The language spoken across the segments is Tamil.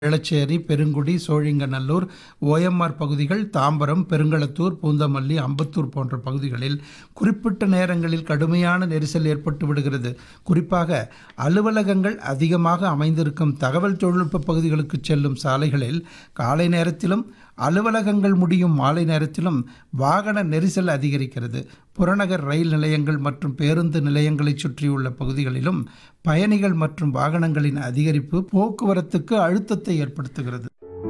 வேளச்சேரி பெருங்குடி சோழிங்கநல்லூர் ஓஎம்ஆர் பகுதிகள் தாம்பரம் பெருங்களத்தூர் பூந்தமல்லி அம்பத்தூர் போன்ற பகுதிகளில் குறிப்பிட்ட நேரங்களில் கடுமையான நெரிசல் ஏற்பட்டு விடுகிறது குறிப்பாக அலுவலகங்கள் அதிகமாக அமைந்திருக்கும் தகவல் தொழில்நுட்ப பகுதிகளுக்கு செல்லும் சாலைகளில் காலை நேரத்திலும் அலுவலகங்கள் முடியும் மாலை நேரத்திலும் வாகன நெரிசல் அதிகரிக்கிறது புறநகர் ரயில் நிலையங்கள் மற்றும் பேருந்து நிலையங்களைச் சுற்றியுள்ள பகுதிகளிலும் பயணிகள் மற்றும் வாகனங்களின் அதிகரிப்பு போக்குவரத்துக்கு அழுத்தத்தை ஏற்படுத்துகிறது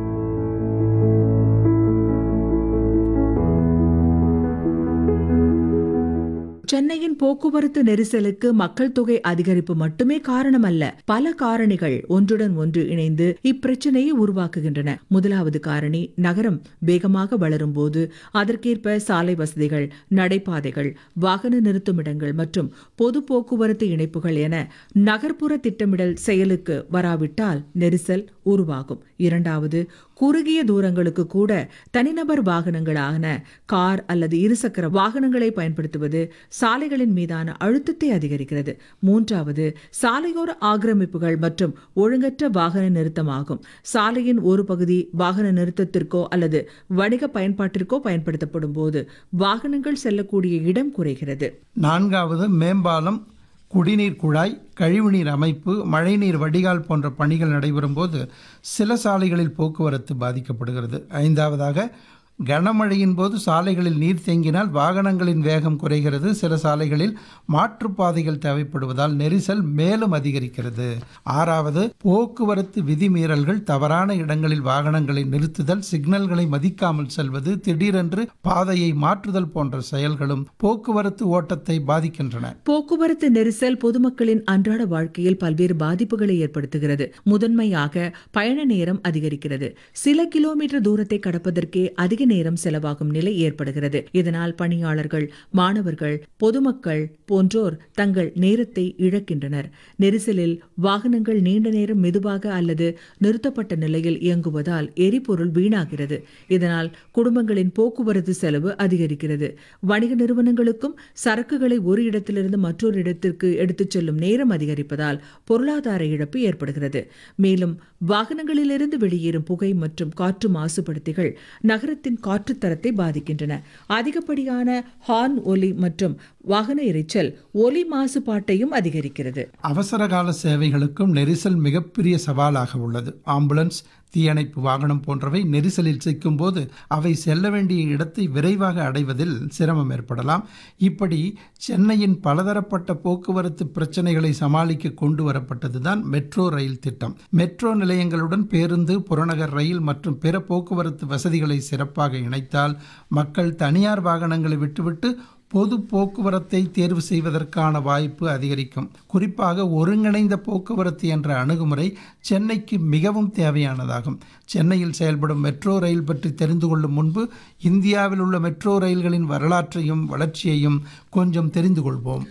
சென்னையின் போக்குவரத்து நெரிசலுக்கு மக்கள் தொகை அதிகரிப்பு மட்டுமே காரணமல்ல பல காரணிகள் ஒன்றுடன் ஒன்று இணைந்து இப்பிரச்சனையை உருவாக்குகின்றன முதலாவது காரணி நகரம் வேகமாக வளரும் போது அதற்கேற்ப சாலை வசதிகள் நடைபாதைகள் வாகன நிறுத்துமிடங்கள் மற்றும் பொது போக்குவரத்து இணைப்புகள் என நகர்ப்புற திட்டமிடல் செயலுக்கு வராவிட்டால் நெரிசல் உருவாகும் இரண்டாவது குறுகிய தூரங்களுக்கு கூட தனிநபர் வாகனங்களான கார் அல்லது இருசக்கர வாகனங்களை பயன்படுத்துவது சாலைகளின் மீதான அழுத்தத்தை அதிகரிக்கிறது மூன்றாவது சாலையோர ஆக்கிரமிப்புகள் மற்றும் ஒழுங்கற்ற வாகன நிறுத்தமாகும் சாலையின் ஒரு பகுதி வாகன நிறுத்தத்திற்கோ அல்லது வணிக பயன்பாட்டிற்கோ பயன்படுத்தப்படும் போது வாகனங்கள் செல்லக்கூடிய இடம் குறைகிறது நான்காவது மேம்பாலம் குடிநீர் குழாய் கழிவுநீர் அமைப்பு மழைநீர் வடிகால் போன்ற பணிகள் நடைபெறும்போது சில சாலைகளில் போக்குவரத்து பாதிக்கப்படுகிறது ஐந்தாவதாக கனமழையின் போது சாலைகளில் நீர் தேங்கினால் வாகனங்களின் வேகம் குறைகிறது சில சாலைகளில் மாற்றுப்பாதைகள் தேவைப்படுவதால் நெரிசல் மேலும் அதிகரிக்கிறது ஆறாவது போக்குவரத்து விதிமீறல்கள் தவறான இடங்களில் வாகனங்களை நிறுத்துதல் சிக்னல்களை மதிக்காமல் செல்வது திடீரென்று பாதையை மாற்றுதல் போன்ற செயல்களும் போக்குவரத்து ஓட்டத்தை பாதிக்கின்றன போக்குவரத்து நெரிசல் பொதுமக்களின் அன்றாட வாழ்க்கையில் பல்வேறு பாதிப்புகளை ஏற்படுத்துகிறது முதன்மையாக பயண நேரம் அதிகரிக்கிறது சில கிலோமீட்டர் தூரத்தை கடப்பதற்கே அதிக நேரம் செலவாகும் நிலை ஏற்படுகிறது இதனால் பணியாளர்கள் மாணவர்கள் பொதுமக்கள் போன்றோர் தங்கள் நேரத்தை இழக்கின்றனர் நெரிசலில் வாகனங்கள் நீண்ட நேரம் மெதுவாக அல்லது நிறுத்தப்பட்ட நிலையில் இயங்குவதால் எரிபொருள் வீணாகிறது இதனால் குடும்பங்களின் போக்குவரத்து செலவு அதிகரிக்கிறது வணிக நிறுவனங்களுக்கும் சரக்குகளை ஒரு இடத்திலிருந்து மற்றொரு இடத்திற்கு எடுத்துச் செல்லும் நேரம் அதிகரிப்பதால் பொருளாதார இழப்பு ஏற்படுகிறது மேலும் வாகனங்களிலிருந்து வெளியேறும் புகை மற்றும் காற்று மாசுபடுத்திகள் நகரத்தின் காற்றுத்தரத்தை பாதிக்கின்றன அதிகப்படியான ஹார்ன் ஒலி மற்றும் வாகன இரைச்சல் ஒலி மாசுபாட்டையும் அதிகரிக்கிறது அவசரகால சேவைகளுக்கும் நெரிசல் மிகப்பெரிய சவாலாக உள்ளது ஆம்புலன்ஸ் தீயணைப்பு வாகனம் போன்றவை நெரிசலில் சிக்கும்போது அவை செல்ல வேண்டிய இடத்தை விரைவாக அடைவதில் சிரமம் ஏற்படலாம் இப்படி சென்னையின் பலதரப்பட்ட போக்குவரத்து பிரச்சனைகளை சமாளிக்க கொண்டு வரப்பட்டதுதான் மெட்ரோ ரயில் திட்டம் மெட்ரோ நிலையங்களுடன் பேருந்து புறநகர் ரயில் மற்றும் பிற போக்குவரத்து வசதிகளை சிறப்பாக இணைத்தால் மக்கள் தனியார் வாகனங்களை விட்டுவிட்டு பொது போக்குவரத்தை தேர்வு செய்வதற்கான வாய்ப்பு அதிகரிக்கும் குறிப்பாக ஒருங்கிணைந்த போக்குவரத்து என்ற அணுகுமுறை சென்னைக்கு மிகவும் தேவையானதாகும் சென்னையில் செயல்படும் மெட்ரோ ரயில் பற்றி தெரிந்து கொள்ளும் முன்பு இந்தியாவில் உள்ள மெட்ரோ ரயில்களின் வரலாற்றையும் வளர்ச்சியையும் கொஞ்சம் தெரிந்து கொள்வோம்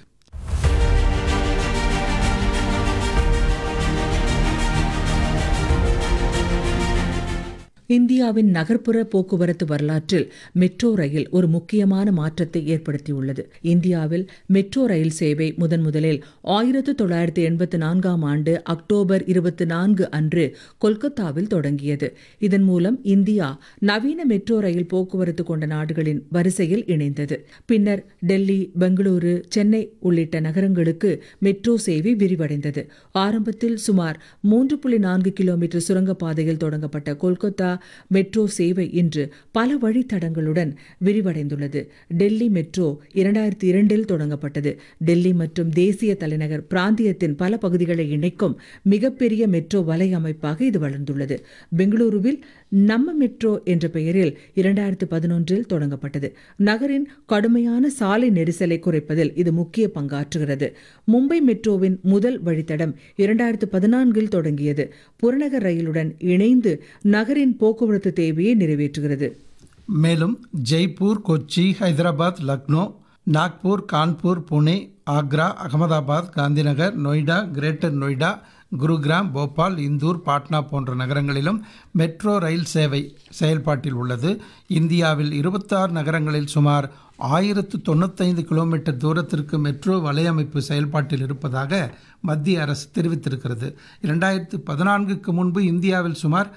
இந்தியாவின் நகர்ப்புற போக்குவரத்து வரலாற்றில் மெட்ரோ ரயில் ஒரு முக்கியமான மாற்றத்தை ஏற்படுத்தியுள்ளது இந்தியாவில் மெட்ரோ ரயில் சேவை முதன் முதலில் ஆயிரத்து தொள்ளாயிரத்தி எண்பத்தி நான்காம் ஆண்டு அக்டோபர் இருபத்தி நான்கு அன்று கொல்கத்தாவில் தொடங்கியது இதன் மூலம் இந்தியா நவீன மெட்ரோ ரயில் போக்குவரத்து கொண்ட நாடுகளின் வரிசையில் இணைந்தது பின்னர் டெல்லி பெங்களூரு சென்னை உள்ளிட்ட நகரங்களுக்கு மெட்ரோ சேவை விரிவடைந்தது ஆரம்பத்தில் சுமார் மூன்று புள்ளி நான்கு கிலோமீட்டர் சுரங்கப்பாதையில் தொடங்கப்பட்ட கொல்கத்தா மெட்ரோ சேவை இன்று பல வழித்தடங்களுடன் விரிவடைந்துள்ளது டெல்லி மெட்ரோ இரண்டாயிரத்தி இரண்டில் தொடங்கப்பட்டது டெல்லி மற்றும் தேசிய தலைநகர் பிராந்தியத்தின் பல பகுதிகளை இணைக்கும் மிகப்பெரிய மெட்ரோ வலையமைப்பாக இது வளர்ந்துள்ளது பெங்களூருவில் நம்ம மெட்ரோ என்ற பெயரில் இரண்டாயிரத்து பதினொன்றில் தொடங்கப்பட்டது நகரின் கடுமையான சாலை நெரிசலை குறைப்பதில் இது முக்கிய பங்காற்றுகிறது மும்பை மெட்ரோவின் முதல் வழித்தடம் இரண்டாயிரத்து பதினான்கில் தொடங்கியது புறநகர் ரயிலுடன் இணைந்து நகரின் போக்குவரத்து தேவையை நிறைவேற்றுகிறது மேலும் ஜெய்ப்பூர் கொச்சி ஹைதராபாத் லக்னோ நாக்பூர் கான்பூர் புனே ஆக்ரா அகமதாபாத் காந்திநகர் நொய்டா கிரேட்டர் நொய்டா குருகிராம் போபால் இந்தூர் பாட்னா போன்ற நகரங்களிலும் மெட்ரோ ரயில் சேவை செயல்பாட்டில் உள்ளது இந்தியாவில் இருபத்தாறு நகரங்களில் சுமார் ஆயிரத்து தொண்ணூத்தைந்து கிலோமீட்டர் தூரத்திற்கு மெட்ரோ வலையமைப்பு செயல்பாட்டில் இருப்பதாக மத்திய அரசு தெரிவித்திருக்கிறது இரண்டாயிரத்து பதினான்குக்கு முன்பு இந்தியாவில் சுமார்